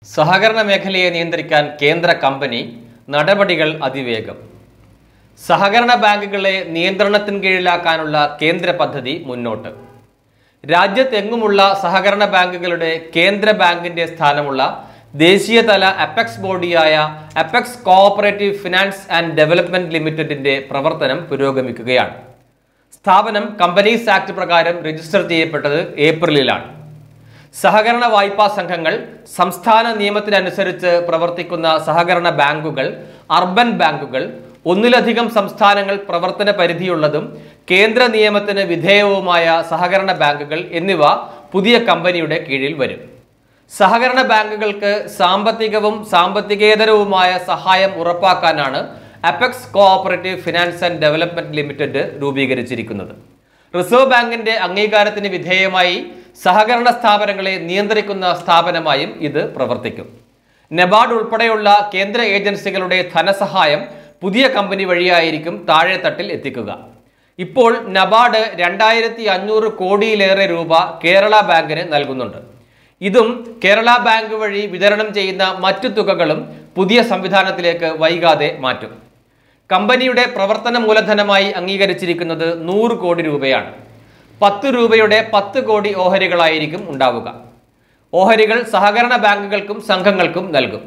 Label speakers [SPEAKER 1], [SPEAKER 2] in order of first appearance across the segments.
[SPEAKER 1] സഹകരണ മേഖലയെ നിയന്ത്രിക്കാൻ കേന്ദ്ര കമ്പനി നടപടികൾ അതിവേഗം സഹകരണ ബാങ്കുകളെ നിയന്ത്രണത്തിന് കീഴിലാക്കാനുള്ള കേന്ദ്ര പദ്ധതി മുന്നോട്ട് രാജ്യത്തെങ്ങുമുള്ള സഹകരണ ബാങ്കുകളുടെ കേന്ദ്ര ബാങ്കിന്റെ സ്ഥാനമുള്ള ദേശീയതല അപ്പെക്സ് ബോഡിയായ apex cooperative finance and development ലിമിറ്റഡിന്റെ പ്രവർത്തനം പുരോഗമിക്കുകയാണ് സ്ഥാപനം കമ്പനീസ് ആക്ട് പ്രകാരം രജിസ്റ്റർ ചെയ്യപ്പെട്ടത് ഏപ്രിലിലാണ് സഹകരണ വായ്പാ സംഘങ്ങൾ സംസ്ഥാന നിയമത്തിനനുസരിച്ച് പ്രവർത്തിക്കുന്ന സഹകരണ ബാങ്കുകൾ അർബൻ ബാങ്കുകൾ ഒന്നിലധികം സംസ്ഥാനങ്ങൾ പ്രവർത്തന പരിധിയുള്ളതും കേന്ദ്ര നിയമത്തിന് വിധേയവുമായ സഹകരണ ബാങ്കുകൾ എന്നിവ പുതിയ കമ്പനിയുടെ കീഴിൽ വരും സഹകരണ ബാങ്കുകൾക്ക് സാമ്പത്തികവും സാമ്പത്തികേതരവുമായ സഹായം ഉറപ്പാക്കാനാണ് apex cooperative finance and development limited രൂപീകരിച്ചിരിക്കുന്നത് റിസർവ് ബാങ്കിന്റെ അംഗീകാരത്തിന് വിധേയമായി സഹകരണ സ്ഥാപനങ്ങളെ നിയന്ത്രിക്കുന്ന സ്ഥാപനമായും ഇത് പ്രവർത്തിക്കും നബാർഡ് ഉൾപ്പെടെയുള്ള കേന്ദ്ര ഏജൻസികളുടെ ധനസഹായം പുതിയ കമ്പനി വഴിയായിരിക്കും താഴെത്തട്ടിൽ എത്തിക്കുക ഇപ്പോൾ നബാർഡ് രണ്ടായിരത്തി അഞ്ഞൂറ് കോടിയിലേറെ രൂപ കേരള ബാങ്കിന് നൽകുന്നുണ്ട് ഇതും കേരള ബാങ്ക് വഴി വിതരണം ചെയ്യുന്ന മറ്റു തുകകളും പുതിയ സംവിധാനത്തിലേക്ക് വൈകാതെ മാറ്റും കമ്പനിയുടെ പ്രവർത്തന മൂലധനമായി അംഗീകരിച്ചിരിക്കുന്നത് നൂറ് കോടി രൂപയാണ് പത്ത് രൂപയുടെ പത്ത് കോടി ഓഹരികളായിരിക്കും ഉണ്ടാവുക ഓഹരികൾ സഹകരണ ബാങ്കുകൾക്കും സംഘങ്ങൾക്കും നൽകും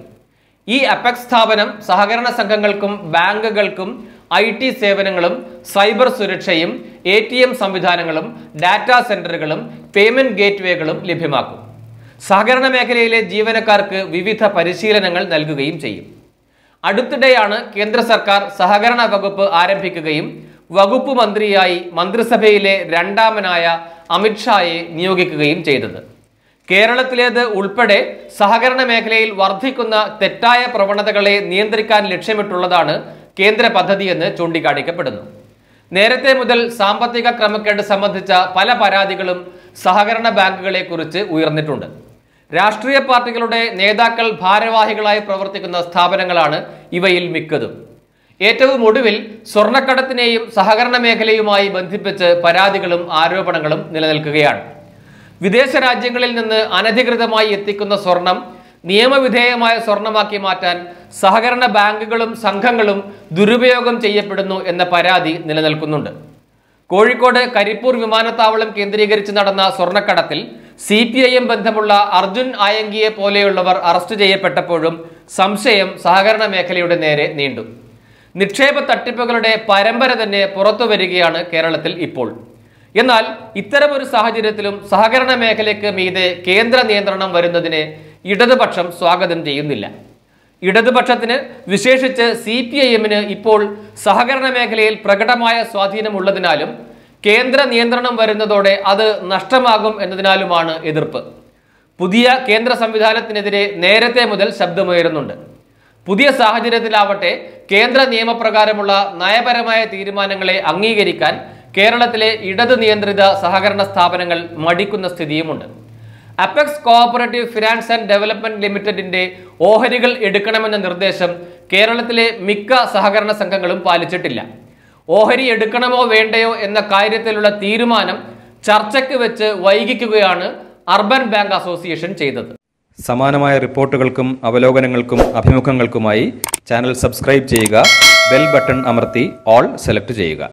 [SPEAKER 1] ഈ അപെക്സ് സ്ഥാപനം സഹകരണ സംഘങ്ങൾക്കും ബാങ്കുകൾക്കും ഐ ടി സേവനങ്ങളും സൈബർ സുരക്ഷയും എ ടി എം സംവിധാനങ്ങളും ഡാറ്റാ സെന്ററുകളും പേയ്മെന്റ് ഗേറ്റ്വേകളും ലഭ്യമാക്കും സഹകരണ മേഖലയിലെ ജീവനക്കാർക്ക് വിവിധ പരിശീലനങ്ങൾ നൽകുകയും ചെയ്യും അടുത്തിടെയാണ് കേന്ദ്ര സർക്കാർ സഹകരണ വകുപ്പ് ആരംഭിക്കുകയും വകുപ്പ് മന്ത്രിയായി മന്ത്രിസഭയിലെ രണ്ടാമനായ അമിത്ഷായെ നിയോഗിക്കുകയും ചെയ്തത് കേരളത്തിലേത് ഉൾപ്പെടെ സഹകരണ മേഖലയിൽ വർദ്ധിക്കുന്ന തെറ്റായ പ്രവണതകളെ നിയന്ത്രിക്കാൻ ലക്ഷ്യമിട്ടുള്ളതാണ് കേന്ദ്ര പദ്ധതിയെന്ന് ചൂണ്ടിക്കാണിക്കപ്പെടുന്നു നേരത്തെ മുതൽ സാമ്പത്തിക ക്രമക്കേട് സംബന്ധിച്ച പല പരാതികളും സഹകരണ ബാങ്കുകളെ കുറിച്ച് ഉയർന്നിട്ടുണ്ട് രാഷ്ട്രീയ പാർട്ടികളുടെ നേതാക്കൾ ഭാരവാഹികളായി പ്രവർത്തിക്കുന്ന സ്ഥാപനങ്ങളാണ് ഇവയിൽ മിക്കതും ഏറ്റവും ഒടുവിൽ സ്വർണ്ണക്കടത്തിനെയും സഹകരണ മേഖലയുമായി ബന്ധിപ്പിച്ച് പരാതികളും ആരോപണങ്ങളും നിലനിൽക്കുകയാണ് വിദേശ രാജ്യങ്ങളിൽ നിന്ന് അനധികൃതമായി എത്തിക്കുന്ന സ്വർണം നിയമവിധേയമായ സ്വർണമാക്കി മാറ്റാൻ സഹകരണ ബാങ്കുകളും സംഘങ്ങളും ദുരുപയോഗം ചെയ്യപ്പെടുന്നു എന്ന പരാതി നിലനിൽക്കുന്നുണ്ട് കോഴിക്കോട് കരിപ്പൂർ വിമാനത്താവളം കേന്ദ്രീകരിച്ച് നടന്ന സ്വർണ്ണക്കടത്തിൽ സി പി ഐ എം ബന്ധമുള്ള അർജുൻ ആയങ്കിയെ പോലെയുള്ളവർ അറസ്റ്റ് ചെയ്യപ്പെട്ടപ്പോഴും സംശയം സഹകരണ മേഖലയുടെ നേരെ നീണ്ടു നിക്ഷേപ തട്ടിപ്പുകളുടെ പരമ്പര തന്നെ പുറത്തു വരികയാണ് കേരളത്തിൽ ഇപ്പോൾ എന്നാൽ ഇത്തരമൊരു സാഹചര്യത്തിലും സഹകരണ മേഖലയ്ക്ക് മീതെ കേന്ദ്ര നിയന്ത്രണം വരുന്നതിനെ ഇടതുപക്ഷം സ്വാഗതം ചെയ്യുന്നില്ല ഇടതുപക്ഷത്തിന് വിശേഷിച്ച് സി പി ഐ എമ്മിന് ഇപ്പോൾ സഹകരണ മേഖലയിൽ പ്രകടമായ സ്വാധീനമുള്ളതിനാലും കേന്ദ്ര നിയന്ത്രണം വരുന്നതോടെ അത് നഷ്ടമാകും എന്നതിനാലുമാണ് എതിർപ്പ് പുതിയ കേന്ദ്ര സംവിധാനത്തിനെതിരെ നേരത്തെ മുതൽ ശബ്ദമുയരുന്നുണ്ട് പുതിയ സാഹചര്യത്തിലാവട്ടെ കേന്ദ്ര നിയമപ്രകാരമുള്ള നയപരമായ തീരുമാനങ്ങളെ അംഗീകരിക്കാൻ കേരളത്തിലെ ഇടത് നിയന്ത്രിത സഹകരണ സ്ഥാപനങ്ങൾ മടിക്കുന്ന സ്ഥിതിയുമുണ്ട് apex cooperative finance and development ലിമിറ്റഡിന്റെ ഓഹരികൾ എടുക്കണമെന്ന നിർദ്ദേശം കേരളത്തിലെ മിക്ക സഹകരണ സംഘങ്ങളും പാലിച്ചിട്ടില്ല ഓഹരി എടുക്കണമോ വേണ്ടയോ എന്ന കാര്യത്തിലുള്ള തീരുമാനം ചർച്ചയ്ക്ക് വെച്ച് വൈകിക്കുകയാണ് അർബൻ ബാങ്ക് അസോസിയേഷൻ ചെയ്തത്
[SPEAKER 2] സമാനമായ റിപ്പോർട്ടുകൾക്കും അവലോകനങ്ങൾക്കും അഭിമുഖങ്ങൾക്കുമായി ചാനൽ സബ്സ്ക്രൈബ് ചെയ്യുക ബെൽ ബട്ടൺ അമർത്തി ഓൾ സെലക്ട് ചെയ്യുക